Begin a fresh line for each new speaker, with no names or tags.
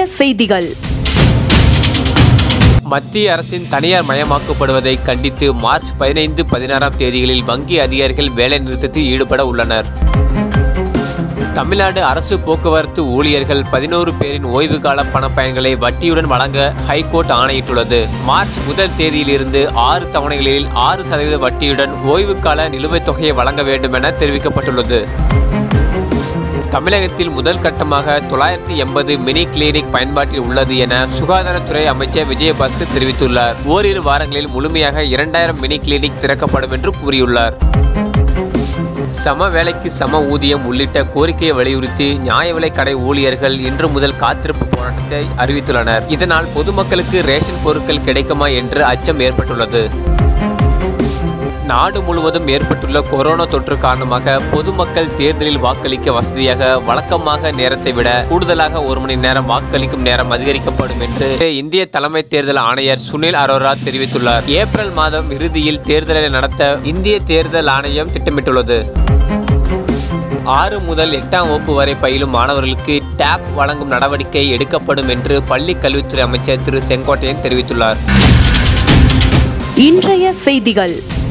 செய்திகள்
மத்திய அரசின் தனியார் மயமாக்கப்படுவதை கண்டித்து மார்ச் பதினைந்து பதினாறாம் தேதிகளில் வங்கி அதிகாரிகள் வேலை நிறுத்தத்தில் ஈடுபட உள்ளனர் தமிழ்நாடு அரசு போக்குவரத்து ஊழியர்கள் பதினோரு பேரின் ஓய்வு கால பணப்பயன்களை வட்டியுடன் வழங்க ஹைகோர்ட் ஆணையிட்டுள்ளது மார்ச் முதல் தேதியிலிருந்து ஆறு தவணைகளில் ஆறு சதவீத வட்டியுடன் ஓய்வு கால நிலுவைத் தொகையை வழங்க வேண்டும் என தெரிவிக்கப்பட்டுள்ளது தமிழகத்தில் முதல் கட்டமாக தொள்ளாயிரத்தி எண்பது மினி கிளினிக் பயன்பாட்டில் உள்ளது என சுகாதாரத்துறை அமைச்சர் விஜயபாஸ்கர் தெரிவித்துள்ளார் ஓரிரு வாரங்களில் முழுமையாக இரண்டாயிரம் மினி கிளினிக் திறக்கப்படும் என்று கூறியுள்ளார் சம வேலைக்கு சம ஊதியம் உள்ளிட்ட கோரிக்கையை வலியுறுத்தி நியாய விலை கடை ஊழியர்கள் இன்று முதல் காத்திருப்பு போராட்டத்தை அறிவித்துள்ளனர் இதனால் பொதுமக்களுக்கு ரேஷன் பொருட்கள் கிடைக்குமா என்று அச்சம் ஏற்பட்டுள்ளது நாடு முழுவதும் ஏற்பட்டுள்ள கொரோனா தொற்று காரணமாக பொதுமக்கள் தேர்தலில் வாக்களிக்க வசதியாக வழக்கமாக நேரத்தை விட கூடுதலாக ஒரு மணி நேரம் வாக்களிக்கும் நேரம் அதிகரிக்கப்படும் என்று இந்திய தலைமை தேர்தல் ஆணையர் சுனில் அரோரா தெரிவித்துள்ளார் ஏப்ரல் மாதம் இறுதியில் தேர்தலை நடத்த இந்திய தேர்தல் ஆணையம் திட்டமிட்டுள்ளது ஆறு முதல் எட்டாம் வகுப்பு வரை பயிலும் மாணவர்களுக்கு டேப் வழங்கும் நடவடிக்கை எடுக்கப்படும் என்று பள்ளி கல்வித்துறை அமைச்சர் திரு செங்கோட்டையன் தெரிவித்துள்ளார்
இன்றைய செய்திகள்